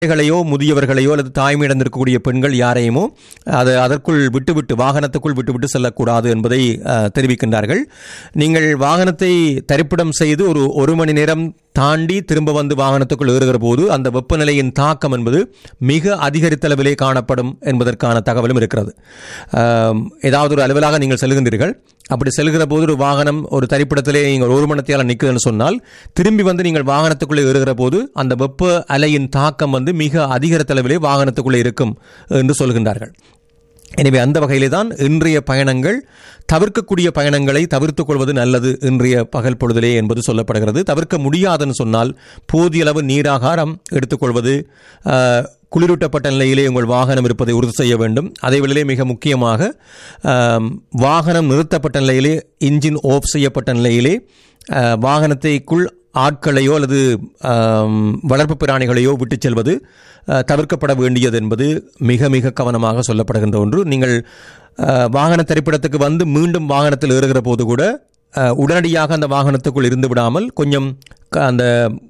குழந்தைகளையோ முதியவர்களையோ அல்லது தாய்மை இழந்திருக்கக்கூடிய பெண்கள் யாரையுமோ அது அதற்குள் விட்டுவிட்டு வாகனத்துக்குள் விட்டுவிட்டு செல்லக்கூடாது என்பதை அஹ், தெரிவிக்கின்றார்கள் நீங்கள் வாகனத்தை தரிப்பிடம் செய்து ஒரு ஒரு மணி நேரம் தாண்டி திரும்ப வந்து வாகனத்துக்குள் ஏறுகிற போது அந்த வெப்பநிலையின் தாக்கம் என்பது மிக அதிகரித்த அளவிலே காணப்படும் என்பதற்கான தகவலும் இருக்கிறது ஆம், ஏதாவது ஒரு அலுவலாக நீங்கள் செல்கின்றீர்கள் அப்படி செல்கிற போது ஒரு வாகனம் ஒரு தரிப்பிடத்திலே நீங்கள் ஒரு மணத்தையால் நிற்குதுன்னு சொன்னால் திரும்பி வந்து நீங்கள் வாகனத்துக்குள்ளே ஏறுகிற போது அந்த வெப்ப அலையின் தாக்கம் வந்து மிக அதிகரித்த அளவிலே வாகனத்துக்குள்ளே இருக்கும் என்று சொல்கின்றார்கள் எனவே அந்த வகையிலே தான் இன்றைய பயணங்கள் தவிர்க்கக்கூடிய பயணங்களை தவிர்த்துக் கொள்வது நல்லது இன்றைய பகல் பொழுதிலே என்பது சொல்லப்படுகிறது தவிர்க்க முடியாதுன்னு சொன்னால் போதிய அளவு நீராகாரம் எடுத்துக்கொள்வது ஆஹ், குளிரூட்டப்பட்ட நிலையிலே உங்கள் வாகனம் இருப்பதை உறுதி செய்ய வேண்டும் அதே வேளையிலே மிக முக்கியமாக ஆம், வாகனம் நிறுத்தப்பட்ட நிலையிலே இன்ஜின் ஆஃப் செய்யப்பட்ட நிலையிலே ஆஹ், வாகனத்தைக்குள் ஆட்களையோ அல்லது ஆம், வளர்ப்பு பிராணிகளையோ விட்டுச் செல்வது ஆஹ், தவிர்க்கப்பட வேண்டியது என்பது மிக மிக கவனமாக சொல்லப்படுகின்ற ஒன்று நீங்கள் ஆஹ், வாகன திரைப்படத்துக்கு வந்து மீண்டும் வாகனத்தில் ஏறுகிற போது கூட ஆஹ், உடனடியாக அந்த வாகனத்துக்குள் இருந்து விடாமல் கொஞ்சம் க- அந்த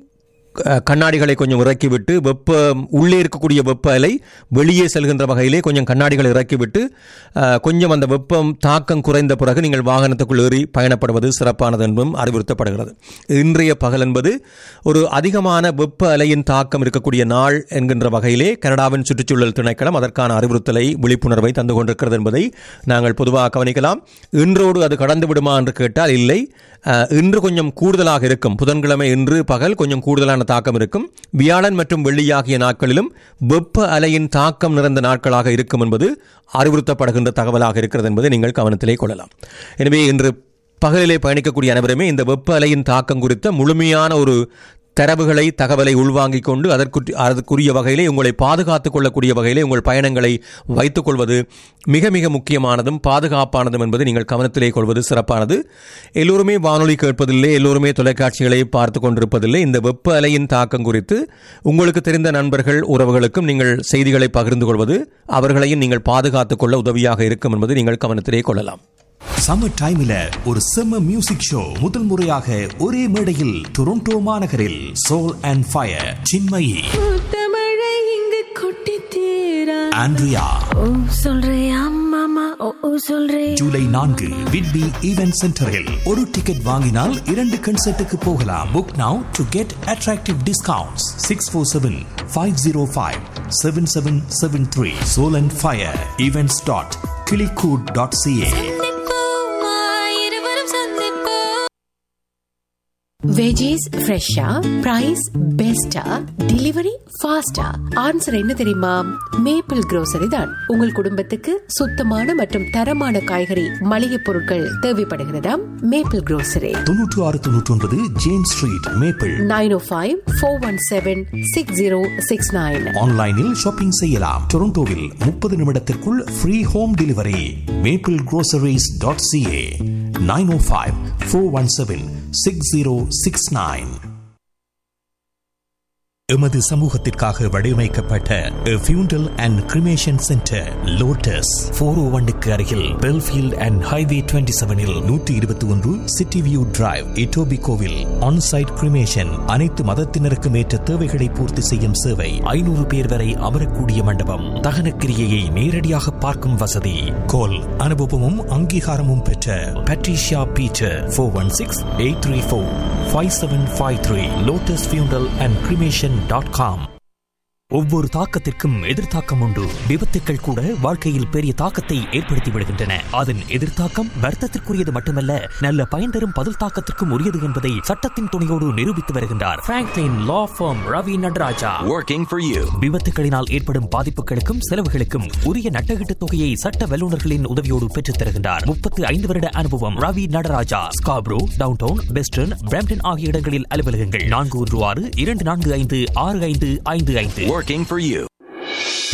க- கண்ணாடிகளை கொஞ்சம் இறக்கிவிட்டு வெப்ப உள்ளே இருக்கக்கூடிய வெப்ப அலை வெளியே செல்கின்ற வகையிலே கொஞ்சம் கண்ணாடிகளை இறக்கிவிட்டு அஹ், கொஞ்சம் அந்த வெப்பம் தாக்கம் குறைந்த பிறகு நீங்கள் வாகனத்துக்குள் ஏறி பயணப்படுவது சிறப்பானது என்பதும் அறிவுறுத்தப்படுகிறது இன்றைய பகல் என்பது ஒரு அதிகமான வெப்ப அலையின் தாக்கம் இருக்கக்கூடிய நாள் என்கின்ற வகையிலே கனடாவின் சுற்றுச்சூழல் திணைக்களம் அதற்கான அறிவுறுத்தலை விழிப்புணர்வை தந்து கொண்டிருக்கிறது என்பதை நாங்கள் பொதுவாக கவனிக்கலாம் இன்றோடு அது கடந்து விடுமா என்று கேட்டால் இல்லை அஹ், இன்று கொஞ்சம் கூடுதலாக இருக்கும் புதன்கிழமை இன்று பகல் கொஞ்சம் கூடுதலான தாக்கம் இருக்கும் வியாழன் மற்றும் வெள்ளி ஆகிய நாட்களிலும் வெப்ப அலையின் தாக்கம் நிறைந்த நாட்களாக இருக்கும் என்பது அறிவுறுத்தப்படுகின்ற தகவலாக இருக்கிறது என்பதை நீங்கள் கவனத்திலே கொள்ளலாம் எனவே இன்று பகலிலே பயணிக்கக்கூடிய அனைவருமே இந்த வெப்ப அலையின் தாக்கம் குறித்த முழுமையான ஒரு தரவுகளை தகவலை உள்வாங்கிக் கொண்டு அதற்கு அதற்குரிய வகையிலே உங்களை பாதுகாத்துக் கொள்ளக்கூடிய வகையிலே உங்கள் பயணங்களை வைத்துக் கொள்வது மிக மிக முக்கியமானதும் பாதுகாப்பானதும் என்பது நீங்கள் கவனத்திலே கொள்வது சிறப்பானது எல்லோருமே வானொலி கேட்பதில்லை எல்லோருமே தொலைக்காட்சிகளை பார்த்து கொண்டிருப்பதில்லை இந்த வெப்ப அலையின் தாக்கம் குறித்து உங்களுக்கு தெரிந்த நண்பர்கள் உறவுகளுக்கும் நீங்கள் செய்திகளை பகிர்ந்து கொள்வது அவர்களையும் நீங்கள் பாதுகாத்துக் கொள்ள உதவியாக இருக்கும் என்பதை நீங்கள் கவனத்திலே கொள்ளலாம் சம்மர் டைம்ல ஒரு செம்ம மியூசிக் ஷோ முதல் முறையாக ஒரே மேடையில் டொரண்டோ மாநகரில் soul and fire Chinmayi Muthamazhai இங்கு கொட்டி தீரா ஆண்ட்ரியா ஓ சொல்றியா மாமா ஓ ஓ சொல்றே ஜூலை நான்கு விட்பி ஈவென்ட் சென்டரில் ஒரு டிக்கெட் வாங்கினால் இரண்டு கன்சர்ட்டுக்கு போகலாம் book now to get attractive discounts six four seven five zero five seven seven seven three soul and fire events dot கிளிகூட் டாட் சிஏ சந்திப்போமா இருவரும் சந்திப்போம் வெஜிஸ் ஃப்ரெஷ்ஷா பிரைஸ் பெஸ்டா டெலிவரி ஃபாஸ்டா ஆன்சர் என்ன தெரியுமா மேப்பிள் grocery தான் உங்கள் குடும்பத்துக்கு சுத்தமான மற்றும் தரமான காய்கறி மளிகை பொருட்கள் தேவைப்படுகிறதா மேப்பிள் grocery தொன்னூற்று ஆறு தொன்னூற்றி ஒன்பது James street maple nine O five four one seven six zero six nine ஆன்லைனில் ஷாப்பிங் செய்யலாம் டொரண்டோவில் முப்பது நிமிடத்திற்குள் free home delivery maple groceries.ca dot CA nine O five four one seven six zero six nine எமது சமூகத்திற்காக வடிவமைக்கப்பட்ட funeral and cremation centre Lotus four O ஒன்னுக்கு அருகில் பெல்ஃபீல்ட் அண்ட் ஹைவே டுவெண்ட்டி செவனில் நூற்றி இருபத்தி ஒன்று சிட்டி வியூ டிரைவ் இட்டோபி கோவில் ஆன்சைட் கிரிமேஷன் அனைத்து மதத்தினருக்கும் ஏற்ற தேவைகளை பூர்த்தி செய்யும் சேவை ஐநூறு பேர் வரை அமரக்கூடிய மண்டபம் தகன கிரியையை நேரடியாக பார்க்கும் வசதி கோல் அனுபவமும் அங்கீகாரமும் பெற்ற Patricia Peter four one six eight three four five seven five three Lotus funeral and cremation dot com ஒவ்வொரு தாக்கத்திற்கும் எதிர்த்தாக்கம் உண்டு விபத்துக்கள் கூட வாழ்க்கையில் பெரிய தாக்கத்தை ஏற்படுத்தி விடுகின்றன அதன் எதிர்த்தாக்கம் வர்த்தத்திற்குரியது மட்டுமல்ல நல்ல பயன் தரும் பதில் தாக்கத்திற்கும் உரியது என்பதை சட்டத்தின் துணையோடு நிரூபித்து வருகின்றார் Franklin law firm Ravi Nataraja working for you. விபத்துகளினால் ஏற்படும் பாதிப்புகளுக்கும் செலவுகளுக்கும் உரிய நட்டகீட்டு தொகையை சட்ட வல்லுநர்களின் உதவியோடு பெற்றுத் தருகின்றார் முப்பத்து ஐந்து வருட அனுபவம் Ravi Nataraja Scarborough downtown western Brampton ஆகிய இடங்களில் அலுவலகங்கள் நான்கு ஒன்று ஆறு இரண்டு நான்கு ஐந்து ஆறு ஐந்து ஐந்து ஐந்து Working for you.